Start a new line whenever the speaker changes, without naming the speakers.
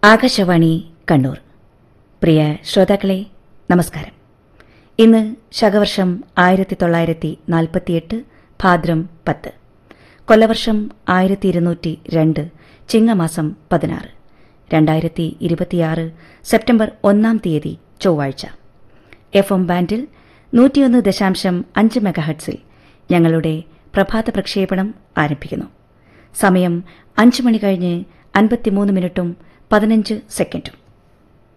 ആകാശവാണി കണ്ണൂർ പ്രിയ ശ്രോതാക്കളെ നമസ്കാരം ഇന്ന് ശകവർഷം ആയിരത്തി തൊള്ളായിരത്തി നാൽപ്പത്തിയെട്ട് ഭാദ്രം പത്ത് കൊല്ലവർഷം ആയിരത്തി ഇരുന്നൂറ്റി രണ്ട് ചിങ്ങമാസം പതിനാറ് രണ്ടായിരത്തി ഇരുപത്തിയാറ് സെപ്റ്റംബർ ഒന്നാം തീയതി ചൊവ്വാഴ്ച എഫ് എം ബാൻഡിൽ നൂറ്റിയൊന്ന് ദശാംശം അഞ്ച് മെഗാഹട്സിൽ ഞങ്ങളുടെ പ്രഭാത പ്രക്ഷേപണം ആരംഭിക്കുന്നു സമയം അഞ്ച് മണി കഴിഞ്ഞ് അൻപത്തിമൂന്ന് മിനിറ്റും പതിനഞ്ച് സെക്കൻഡും